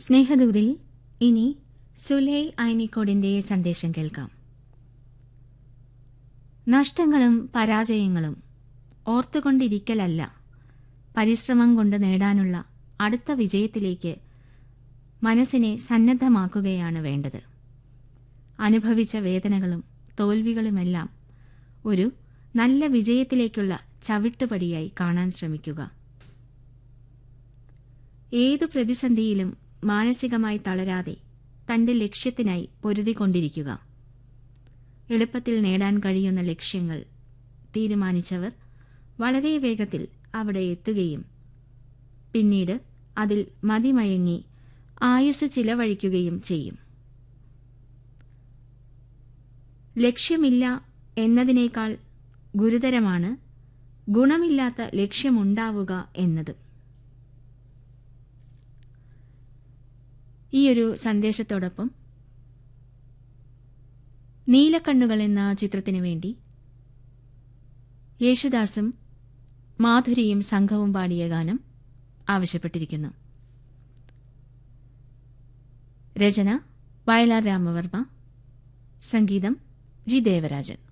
സ്നേഹദൂതിൽ ഇനി സുലൈ ഐനിക്കോടിന്റെ സന്ദേശം കേൾക്കാം നഷ്ടങ്ങളും പരാജയങ്ങളും ഓർത്തുകൊണ്ടിരിക്കലല്ല പരിശ്രമം കൊണ്ട് നേടാനുള്ള അടുത്ത വിജയത്തിലേക്ക് മനസ്സിനെ സന്നദ്ധമാക്കുകയാണ് വേണ്ടത് അനുഭവിച്ച വേദനകളും തോൽവികളുമെല്ലാം ഒരു നല്ല വിജയത്തിലേക്കുള്ള ചവിട്ടുപടിയായി കാണാൻ ശ്രമിക്കുക ഏതു പ്രതിസന്ധിയിലും മാനസികമായി തളരാതെ തന്റെ ലക്ഷ്യത്തിനായി പൊരുതിക്കൊണ്ടിരിക്കുക എളുപ്പത്തിൽ നേടാൻ കഴിയുന്ന ലക്ഷ്യങ്ങൾ തീരുമാനിച്ചവർ വളരെ വേഗത്തിൽ അവിടെ എത്തുകയും പിന്നീട് അതിൽ മതിമയങ്ങി ആയുസ് ചിലവഴിക്കുകയും ചെയ്യും ലക്ഷ്യമില്ല എന്നതിനേക്കാൾ ഗുരുതരമാണ് ഗുണമില്ലാത്ത ലക്ഷ്യമുണ്ടാവുക എന്നതും ഈയൊരു സന്ദേശത്തോടൊപ്പം നീലക്കണ്ണുകൾ എന്ന ചിത്രത്തിനു വേണ്ടി യേശുദാസും മാധുരിയും സംഘവും പാടിയ ഗാനം ആവശ്യപ്പെട്ടിരിക്കുന്നു രചന വയലാർ രാമവർമ്മ സംഗീതം ജി ദേവരാജൻ